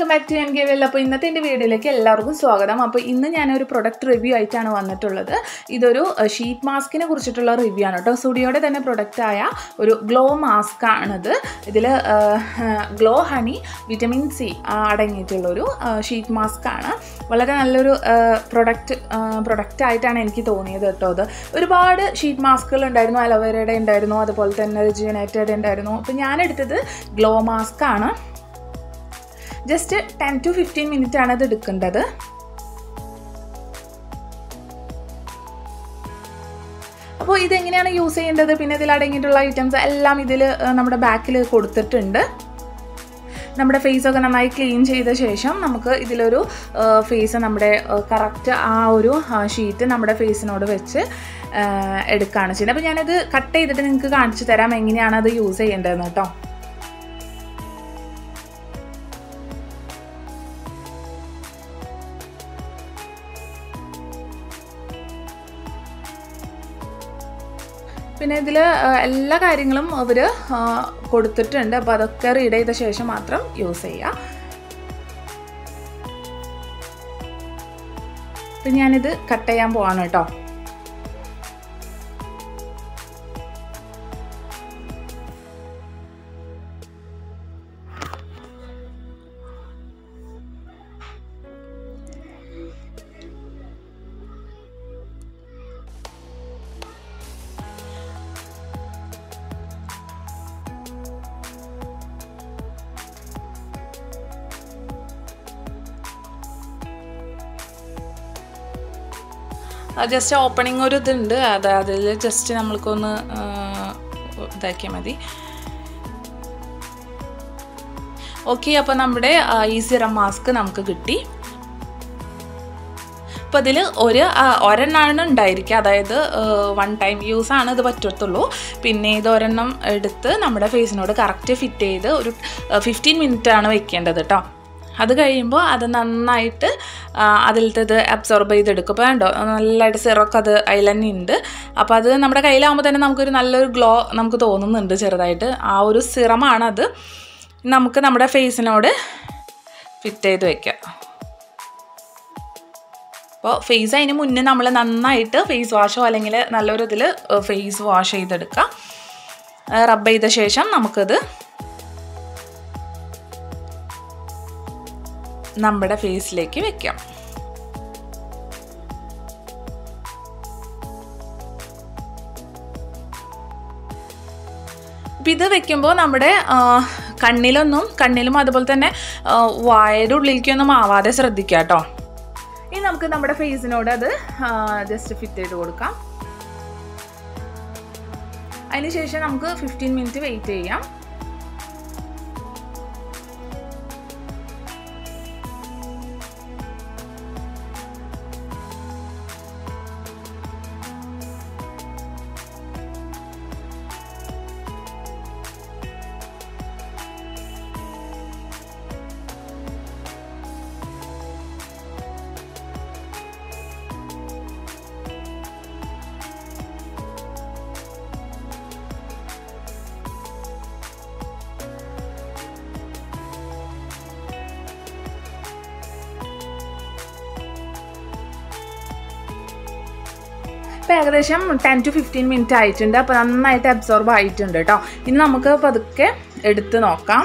welcome back to N K well അപ്പോൾ ഇന്നത്തെ എൻ്റെ വീഡിയോയിലേക്ക് എല്ലാവർക്കും സ്വാഗതം അപ്പോൾ ഇന്ന് ഞാനൊരു പ്രൊഡക്റ്റ് റിവ്യൂ ആയിട്ടാണ് വന്നിട്ടുള്ളത് ഇതൊരു ഷീറ്റ് മാസ്കിനെ കുറിച്ചിട്ടുള്ള റിവ്യൂ ആണ് കേട്ടോ സ്റ്റുഡിയോയുടെ തന്നെ പ്രൊഡക്റ്റായ ഒരു ഗ്ലോ മാസ്ക് ആണിത് ഇതിൽ ഗ്ലോ ഹണി വിറ്റമിൻ സി അടങ്ങിയിട്ടുള്ളൊരു ഷീറ്റ് മാസ്ക് ആണ് വളരെ നല്ലൊരു പ്രൊഡക്റ്റ് പ്രൊഡക്റ്റ് ആയിട്ടാണ് എനിക്ക് തോന്നിയത് കേട്ടോ അത് ഒരുപാട് ഷീറ്റ് മാസ്കുകൾ ഉണ്ടായിരുന്നു അലോവേരയുടെ ഉണ്ടായിരുന്നു അതുപോലെ തന്നെ റിജുവിനേറ്റഡ് ഉണ്ടായിരുന്നു അപ്പോൾ ഞാനെടുത്തത് ഗ്ലോ മാസ്ക് ആണ് just ten to fifteen minute ആണ് ഇത് എടുക്കേണ്ടത് അപ്പോൾ ഇതെങ്ങനെയാണ് യൂസ് ചെയ്യേണ്ടത് പിന്നെ ഇതിൽ അടങ്ങിയിട്ടുള്ള ഐറ്റംസ് എല്ലാം ഇതിൽ നമ്മുടെ ബാക്കിൽ കൊടുത്തിട്ടുണ്ട് നമ്മുടെ ഫേസൊക്കെ നന്നായി ക്ലീൻ ചെയ്ത ശേഷം നമുക്ക് ഇതിലൊരു ഫേസ് നമ്മുടെ കറക്റ്റ് ആ ഒരു ഷീറ്റ് നമ്മുടെ ഫേസിനോട് വെച്ച് എടുക്കുകയാണ് ചെയ്യുന്നത് അപ്പോൾ ഞാനത് കട്ട് ചെയ്തിട്ട് നിങ്ങൾക്ക് കാണിച്ചു തരാം എങ്ങനെയാണ് അത് യൂസ് ചെയ്യേണ്ടതെന്ന് കേട്ടോ പിന്നെ ഇതിൽ എല്ലാ കാര്യങ്ങളും അവർ കൊടുത്തിട്ടുണ്ട് അപ്പോൾ അതൊക്കെ റീഡ് ചെയ്ത ശേഷം മാത്രം യൂസ് ചെയ്യുക അപ്പം ഞാനിത് കട്ട് ചെയ്യാൻ പോവാണ് കേട്ടോ ജസ്റ്റ് ഓപ്പണിംഗ് ഒരു ഇതുണ്ട് അത് അതിൽ ജസ്റ്റ് നമ്മൾക്കൊന്ന് ഇതാക്കിയാൽ മതി ഓക്കെ അപ്പോൾ നമ്മുടെ ഈ സിറം മാസ്ക് നമുക്ക് കിട്ടി അപ്പോൾ അതിൽ ഒരു ഒരെണ്ണമാണ് ഉണ്ടായിരിക്കുക അതായത് വൺ ടൈം യൂസ് ആണ് ഇത് പറ്റത്തുള്ളൂ പിന്നെ ഇത് ഒരെണ്ണം എടുത്ത് നമ്മുടെ ഫേസിനോട് കറക്റ്റ് ഫിറ്റ് ചെയ്ത് ഒരു ഫിഫ്റ്റീൻ മിനിറ്റ് ആണ് വെക്കേണ്ടത് കേട്ടോ അത് കഴിയുമ്പോൾ അത് നന്നായിട്ട് അതിലത്തെ ഇത് അബ്സോർബ് ചെയ്തെടുക്കും അപ്പോൾ വേണ്ടോ നല്ലതായിട്ട് സിറൊക്കെ അത് അതിൽ തന്നെ ഉണ്ട് അപ്പോൾ അത് നമ്മുടെ കയ്യിലാകുമ്പോൾ തന്നെ നമുക്കൊരു നല്ലൊരു ഗ്ലോ നമുക്ക് തോന്നുന്നുണ്ട് ചെറുതായിട്ട് ആ ഒരു സിറമാണ് അത് നമുക്ക് നമ്മുടെ ഫേസിനോട് ഫിറ്റ് ചെയ്ത് വയ്ക്കാം അപ്പോൾ ഫേസ് അതിന് മുന്നേ നമ്മൾ നന്നായിട്ട് ഫേസ് വാഷോ അല്ലെങ്കിൽ നല്ലൊരു ഇതിൽ ഫേസ് വാഷ് ചെയ്തെടുക്കാം റബ്ബ് ചെയ്ത ശേഷം നമുക്കത് നമ്മുടെ ഫേസിലേക്ക് വെക്കാം അപ്പം ഇത് വെക്കുമ്പോൾ നമ്മുടെ കണ്ണിലൊന്നും കണ്ണിലും അതുപോലെ തന്നെ വായയുടെ ഉള്ളിലേക്കൊന്നും ആവാതെ ശ്രദ്ധിക്കുക കേട്ടോ ഇനി നമുക്ക് നമ്മുടെ ഫേസിനോട് അത് ജസ്റ്റ് ഫിറ്റ് ചെയ്ത് കൊടുക്കാം അതിനുശേഷം നമുക്ക് ഫിഫ്റ്റീൻ മിനിറ്റ് വെയിറ്റ് ചെയ്യാം ഇപ്പോൾ ഏകദേശം ടെൻ ടു ഫിഫ്റ്റീൻ മിനിറ്റ് ആയിട്ടുണ്ട് അപ്പോൾ നന്നായിട്ട് അബ്സോർബ് ആയിട്ടുണ്ട് കേട്ടോ ഇനി നമുക്ക് പതുക്കെ എടുത്ത് നോക്കാം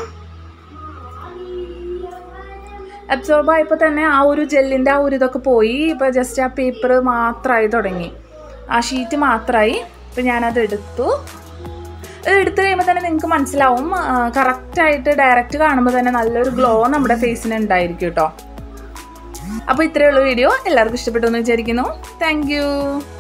അബ്സോർബ് ആയപ്പോൾ തന്നെ ആ ഒരു ജെല്ലിൻ്റെ ആ ഒരു ഇതൊക്കെ പോയി ഇപ്പോൾ ജസ്റ്റ് ആ പേപ്പർ മാത്രമായി തുടങ്ങി ആ ഷീറ്റ് മാത്രമായി ഇപ്പോൾ ഞാനത് എടുത്തു എടുത്തു കഴിയുമ്പോൾ തന്നെ നിങ്ങൾക്ക് മനസ്സിലാവും കറക്റ്റായിട്ട് ഡയറക്റ്റ് കാണുമ്പോൾ തന്നെ നല്ലൊരു ഗ്ലോ നമ്മുടെ ഫേസിന് ഉണ്ടായിരിക്കും കേട്ടോ അപ്പോൾ ഇത്രയുള്ള വീഡിയോ എല്ലാവർക്കും ഇഷ്ടപ്പെട്ടു എന്ന് വിചാരിക്കുന്നു താങ്ക്